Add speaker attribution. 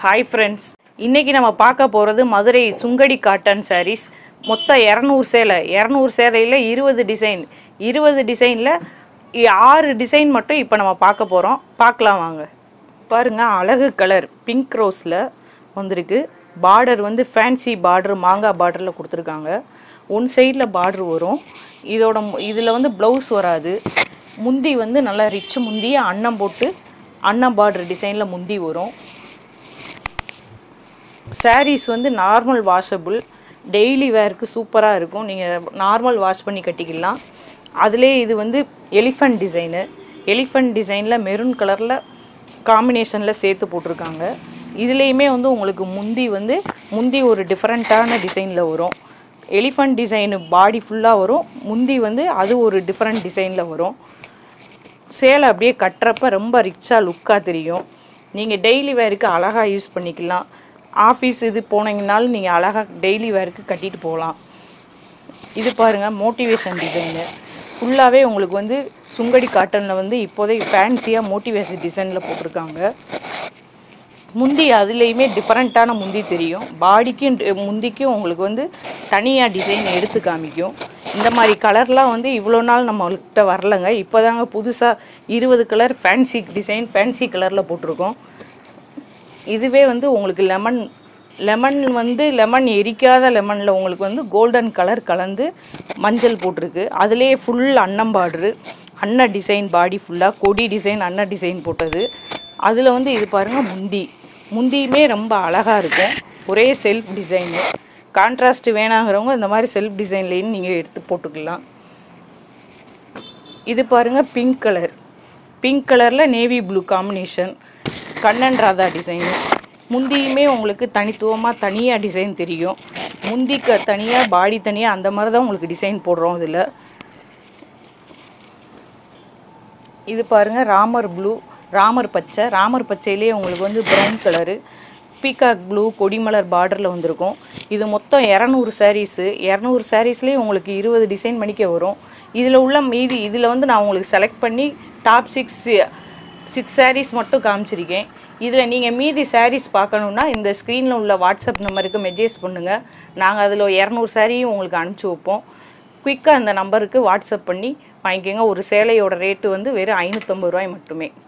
Speaker 1: hi friends இன்னைக்கு நம்ம பார்க்க போகிறது மதுரை சுங்கடி காட்டன் சாரீஸ் மொத்தம் இரநூறு சேலை இரநூறு சேலையில் இருபது டிசைன் இருபது டிசைனில் ஆறு டிசைன் மட்டும் இப்போ நம்ம பார்க்க போகிறோம் பார்க்கலாம் வாங்க பாருங்க அழகு கலர் பிங்க் ரோஸில் வந்திருக்கு பார்டர் வந்து ஃபேன்சி பார்டர் மாங்காய் பார்டரில் கொடுத்துருக்காங்க ஒன் சைடில் பார்டர் வரும் இதோட இதில் வந்து ப்ளவுஸ் வராது முந்தி வந்து நல்லா ரிச் முந்திய அன்னம் போட்டு அன்னம் பார்டர் டிசைனில் முந்தி வரும் சாரீஸ் வந்து நார்மல் வாஷபிள் டெய்லி வேருக்கு சூப்பராக இருக்கும் நீங்கள் நார்மல் வாஷ் பண்ணி கட்டிக்கலாம் அதிலே இது வந்து எலிஃபண்ட் டிசைனு எலிஃபண்ட் டிசைனில் மெரூன் கலரில் காம்பினேஷனில் சேர்த்து போட்டிருக்காங்க இதுலேயுமே வந்து உங்களுக்கு முந்தி வந்து முந்தி ஒரு டிஃப்ரெண்ட்டான டிசைனில் வரும் எலிஃபண்ட் டிசைனு பாடி ஃபுல்லாக வரும் முந்தி வந்து அது ஒரு டிஃப்ரெண்ட் டிசைனில் வரும் சேலை அப்படியே கட்டுறப்ப ரொம்ப ரிச்சாக லுக்காக தெரியும் நீங்கள் டெய்லி வேருக்கு அழகாக யூஸ் பண்ணிக்கலாம் ஆஃபீஸ் இது போனீங்கனாலும் நீங்கள் அழகாக டெய்லி வேருக்கு கட்டிட்டு போகலாம் இது பாருங்கள் மோட்டிவேஷன் டிசைனு ஃபுல்லாகவே உங்களுக்கு வந்து சுங்கடி காட்டனில் வந்து இப்போதைக்கு ஃபேன்சியாக மோட்டிவேஷன் டிசைனில் போட்டிருக்காங்க முந்தி அதுலேயுமே டிஃப்ரெண்ட்டான முந்தி தெரியும் பாடிக்கும் டி- முந்திக்கும் உங்களுக்கு வந்து தனியாக டிசைன் எடுத்து காமிக்கும் இந்த மாதிரி கலர்லாம் வந்து இவ்வளோ நாள் நம்மள்கிட்ட வரலங்க இப்போ தாங்க புதுசாக இருபது கலர் ஃபேன்சி டிசைன் ஃபேன்சி கலரில் போட்டிருக்கோம் இதுவே வந்து உங்களுக்கு லெமன் லெமன் வந்து லெமன் எரிக்காத லெமனில் உங்களுக்கு வந்து கோல்டன் கலர் கலந்து மஞ்சள் போட்டிருக்கு அதுலேயே ஃபுல் அன்னம் பார்டரு அன்ன டிசைன் பாடி ஃபுல்லாக கொடி டிசைன் அன்ன டிசைன் போட்டது அதில் வந்து இது பாருங்கள் முந்தி முந்தியுமே ரொம்ப அழகாக இருக்கும் ஒரே செல்ஃப் டிசைனு கான்ட்ராஸ்ட் வேணாங்கிறவங்க இந்த மாதிரி செல்ஃப் டிசைன்லேயும் நீங்கள் எடுத்து போட்டுக்கலாம் இது பாருங்க பிங்க் கலர் பிங்க் கலரில் navy blue combination Kannan Radha design முந்தியுமே உங்களுக்கு தனித்துவமாக தனியாக டிசைன் தெரியும் முந்திக்கு தனியாக பாடி தனியாக அந்த மாதிரி தான் உங்களுக்கு டிசைன் போடுறோம் இதில் இது பாருங்க ராமர் ப்ளூ ராமர் பச்சை ராமர் பச்சையிலேயே உங்களுக்கு வந்து ப்ரௌன் கலரு பீகாக் ப்ளூ கொடிமலர் பார்டரில் வந்திருக்கும் இது மொத்தம் இரநூறு சாரீஸு இரநூறு சாரீஸ்லேயும் உங்களுக்கு இருபது டிசைன் மணிக்க வரும் இதில் உள்ள மீதி இதில் வந்து நான் உங்களுக்கு செலக்ட் பண்ணி டாப் சிக்ஸ் சிக்ஸ் சாரீஸ் மட்டும் காமிச்சிருக்கேன் இதில் நீங்கள் மீதி சாரீஸ் பார்க்கணுன்னா இந்த ஸ்க்ரீனில் உள்ள வாட்ஸ்அப் நம்பருக்கு மெசேஜ் பண்ணுங்கள் நாங்கள் அதில் இரநூறு சாரியும் உங்களுக்கு அனுப்பிச்சி வைப்போம் குயிக்காக அந்த நம்பருக்கு வாட்ஸ்அப் பண்ணி வாங்கிக்கோங்க ஒரு சேலையோட ரேட்டு வந்து வெறும் ஐநூற்றம்பது ரூபாய் மட்டுமே